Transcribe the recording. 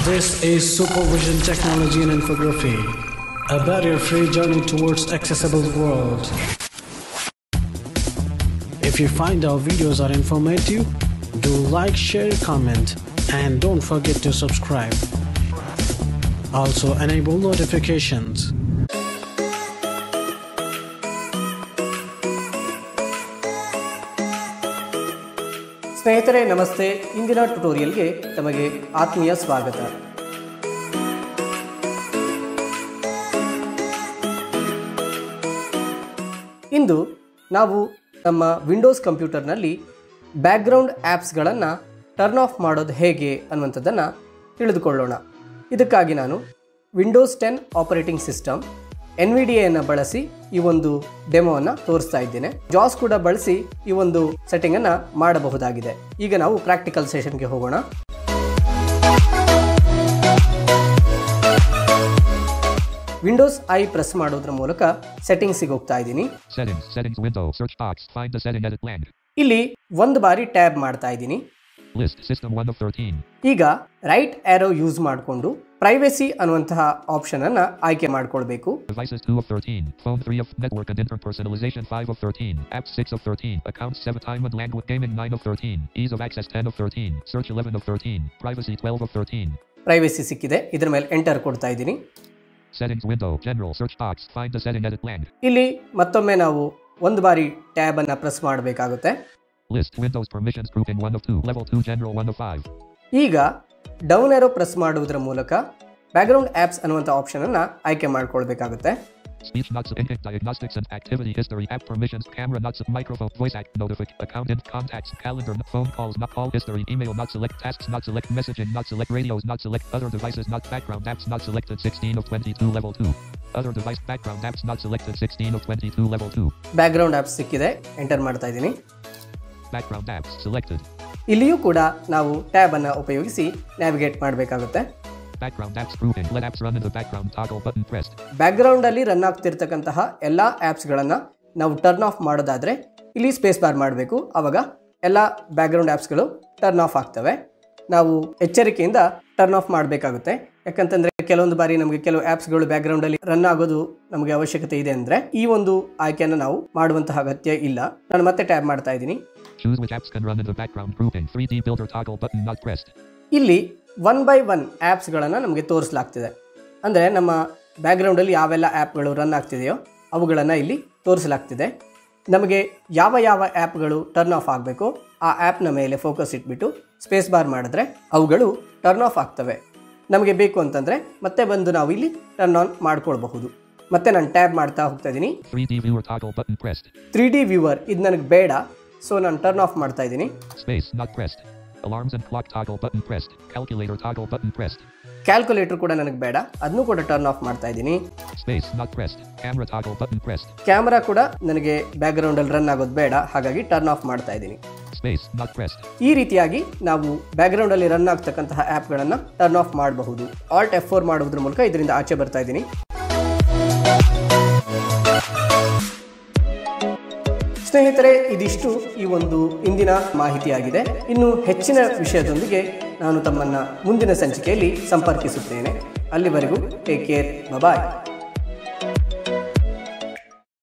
This is Supervision Technology and Infography, a barrier-free journey towards accessible world. If you find our videos are informative, do like, share, comment, and don't forget to subscribe. Also enable notifications. ಸ್ನೇಹಿತರೆ ನಮಸ್ತೆ ಇಂದಿನ ಟ್ಯುಟೋರಿಯಲ್ಗೆ ತಮಗೆ ಆತ್ಮೀಯ ಸ್ವಾಗತ ಇಂದು ನಾವು ನಮ್ಮ Windows ಕಂಪ್ಯೂಟರ್ನಲ್ಲಿ background ಆ್ಯಪ್ಸ್ಗಳನ್ನು turn off ಮಾಡೋದು ಹೇಗೆ ಅನ್ನುವಂಥದ್ದನ್ನು ತಿಳಿದುಕೊಳ್ಳೋಣ ಇದಕ್ಕಾಗಿ ನಾನು Windows ten operating system N V D ಎಯನ್ನು ಬಳಸಿ ಈ ಒಂದು ಡೆಮೋವನ್ನು ತೋರಿಸ್ತಾ ಇದ್ದೇನೆ ಜಾಸ್ ಕೂಡ ಬಳಸಿ ಈ ಒಂದು ಸೆಟ್ಟಿಂಗನ್ನು ಮಾಡಬಹುದಾಗಿದೆ ಈಗ ನಾವು ಪ್ರಾಕ್ಟಿಕಲ್ ಸೆಷನ್ಗೆ ಹೋಗೋಣ ವಿಂಡೋಸ್ ಐ ಪ್ರೆಸ್ ಮಾಡೋದ್ರ ಮೂಲಕ ಸೆಟ್ಟಿಂಗ್ಸಿಗೆ ಹೋಗ್ತಾ ಇದ್ದೀನಿ Settings, settings window, search box, find the setting edit blank. ಇಲ್ಲಿ ಒಂದು ಬಾರಿ ಟ್ಯಾಬ್ ಮಾಡ್ತಾ ಇದ್ದೀನಿ List, system 1 of 13. ಈಗ ರೈಟ್ ಆರೋ ಯೂಸ್ ಮಾಡಿಕೊಂಡು ಪ್ರೈವೆಸಿ ಅನ್ನುವಂತಹ ಆಪ್ಷನ್ ಅನ್ನ ಆಯ್ಕೆ ಮಾಡ್ಕೊಳ್ಬೇಕು Devices 2 of 13. Phone 3 of network and interpersonalization 5 of 13. Apps 6 of 13. Accounts 7 time and language gaming 9 of 13. Ease of access 10 of 13. Search 11 of 13. Privacy 12 of 13. Privacy ಸಿಕ್ಕಿದೆ ಇದ್ರ ಮೇಲೆ enter ಕೊಡ್ತಾ ಇದ್ದೀನಿ Settings window, general, search box, find the setting edit blank. ಇಲ್ಲಿ ಮತ್ತೊಮ್ಮೆ ನಾವು ಒಂದು ಬಾರಿ ಟ್ಯಾಬ್ ಅನ್ನ ಪ್ರೆಸ್ ಮಾಡಬೇಕಾಗುತ್ತೆ List, Windows permissions grouping 1 of 2. Level 2 general 1 of 5. ಈಗ ಡೌನ್ ಏರೋ ಪ್ರೆಸ್ ಮಾಡುವುದರ ಮೂಲಕ ಬ್ಯಾಕ್ಗ್ರೌಂಡ್ ಆ್ಯಪ್ಸ್ ಅನ್ನುವಂಥ ಆಪ್ಷನ್ ಅನ್ನ ಆಯ್ಕೆ ಮಾಡ್ಕೊಳ್ಬೇಕಾಗುತ್ತೆ Speech not submitted diagnostics and activity history app permissions camera not sub microphone voice act notific account and contacts calendar not phone calls not call history email not select tasks not select messaging not select radios not select other devices not background apps not selected 16 of 22 level 2 other device background apps not selected 16 of 22 level 2 background apps ಸಿಕ್ಕಿದೆ enter ಮಾಡ್ತಾ ಇದ್ದೀನಿ background apps selected ಇಲ್ಲಿಯೂ ಕೂಡ ನಾವು tab ಅನ್ನ ಉಪಯೋಗಿಸಿ navigate ಮಾಡಬೇಕಾಗುತ್ತೆ background apps grouping let apps run in the background toggle button pressed background ಅಲ್ಲಿ ರನ್ ಆಗ್ತಿರ್ತಕ್ಕಂತಹ ಎಲ್ಲ ಆ್ಯಪ್ಸ್ಗಳನ್ನು ನಾವು ಟರ್ನ್ ಆಫ್ ಮಾಡೋದಾದ್ರೆ ಇಲ್ಲಿ ಸ್ಪೇಸ್ ಬಾರ್ ಮಾಡಬೇಕು ಆವಾಗ ಎಲ್ಲ ಬ್ಯಾಕ್ಗ್ರೌಂಡ್ ಆ್ಯಪ್ಸ್ಗಳು ಟರ್ನ್ ಆಫ್ ಆಗ್ತವೆ ನಾವು ಎಚ್ಚರಿಕೆಯಿಂದ ಟರ್ನ್ ಆಫ್ ಮಾಡಬೇಕಾಗುತ್ತೆ ಯಾಕಂತಂದ್ರೆ ಕೆಲವೊಂದು ಬಾರಿ ನಮಗೆ ಕೆಲವು ಆ್ಯಪ್ಸ್ಗಳು ಬ್ಯಾಕ್ಗ್ರೌಂಡಲ್ಲಿ ರನ್ ಆಗೋದು ನಮಗೆ ಅವಶ್ಯಕತೆ ಇದೆ ಅಂದರೆ ಈ ಒಂದು ಆಯ್ಕೆಯನ್ನು ನಾವು ಮಾಡುವಂತಹ ಅಗತ್ಯ ಇಲ್ಲ ನಾನು ಮತ್ತೆ ಟ್ಯಾಬ್ ಮಾಡ್ತಾ ಇದ್ದೀನಿ choose which apps can run in the background grouping 3d builder toggle button not pressed ಇಲ್ಲಿ ಒನ್ ಬೈ ಒನ್ ಆ್ಯಪ್ಸ್ಗಳನ್ನು ನಮಗೆ ತೋರಿಸಲಾಗ್ತಿದೆ ಅಂದರೆ ನಮ್ಮ ಬ್ಯಾಕ್ಗ್ರೌಂಡಲ್ಲಿ ಯಾವೆಲ್ಲ ಆ್ಯಪ್ಗಳು ರನ್ ಆಗ್ತಿದೆಯೋ ಅವುಗಳನ್ನು ಇಲ್ಲಿ ತೋರಿಸಲಾಗ್ತಿದೆ ನಮಗೆ ಯಾವ ಯಾವ ಆ್ಯಪ್ಗಳು ಟರ್ನ್ ಆಫ್ ಆಗಬೇಕು ಆ ಆ್ಯಪ್ನ ಮೇಲೆ ಫೋಕಸ್ ಇಟ್ಬಿಟ್ಟು ಸ್ಪೇಸ್ ಬಾರ್ ಮಾಡಿದ್ರೆ ಅವುಗಳು ಟರ್ನ್ ಆಫ್ ಆಗ್ತವೆ ನಮಗೆ ಬೇಕು ಅಂತಂದರೆ ಮತ್ತೆ ಬಂದು ನಾವು ಇಲ್ಲಿ ಟರ್ನ್ ಆನ್ ಮಾಡ್ಕೊಳ್ಬಹುದು ಮತ್ತೆ ನಾನು ಟ್ಯಾಬ್ ಮಾಡ್ತಾ ಹೋಗ್ತಾ ಇದ್ದೀನಿ 3d viewer toggle button pressed three D viewer ಇದು ನನಗೆ ಬೇಡ ಸೊ ನಾನು ಟರ್ನ್ ಆಫ್ ಮಾಡ್ತಾ ಇದ್ದೀನಿ space not pressed alarms and clock toggle button pressed calculator toggle button pressed calculator ಕೂಡ ನನಗೆ ಬೇಡ ಅದನ್ನು ಕೂಡ ಟರ್ನ್ ಆಫ್ ಮಾಡ್ತಾ ಇದ್ದೀನಿ Space not pressed. Camera toggle button pressed. Camera ಕೂಡ ನನಗೆ ಬ್ಯಾಕ್ಗ್ರೌಂಡಲ್ಲಿ ರನ್ ಆಗೋದು ಬೇಡ ಹಾಗಾಗಿ ಟರ್ನ್ ಆಫ್ ಮಾಡ್ತಾ ಇದ್ದೀನಿ Space not pressed. ಈ ರೀತಿಯಾಗಿ ನಾವು ಬ್ಯಾಕ್ಗ್ರೌಂಡಲ್ಲಿ ರನ್ ಆಗ್ತಕ್ಕಂತಹ ಆ್ಯಪ್ಗಳನ್ನು ಟರ್ನ್ ಆಫ್ ಮಾಡಬಹುದು ಆಲ್ಟ್ ಎಫ್ ಫೋರ್ ಮಾಡುವುದ್ರ ಮೂಲಕ ಇದರಿಂದ ಆಚೆ ಬರ್ತಾ ಇದ್ದೀನಿ ಸ್ನೇಹಿತರೆ ಇದಿಷ್ಟು ಈ ಒಂದು ಇಂದಿನ ಮಾಹಿತಿಯಾಗಿದೆ ಇನ್ನು ಹೆಚ್ಚಿನ ವಿಷಯದೊಂದಿಗೆ ನಾನು ತಮ್ಮನ್ನು ಮುಂದಿನ ಸಂಚಿಕೆಯಲ್ಲಿ ಸಂಪರ್ಕಿಸುತ್ತೇನೆ ಅಲ್ಲಿವರೆಗೂ ಟೇಕ್ ಕೇರ್ ಬಾಯ್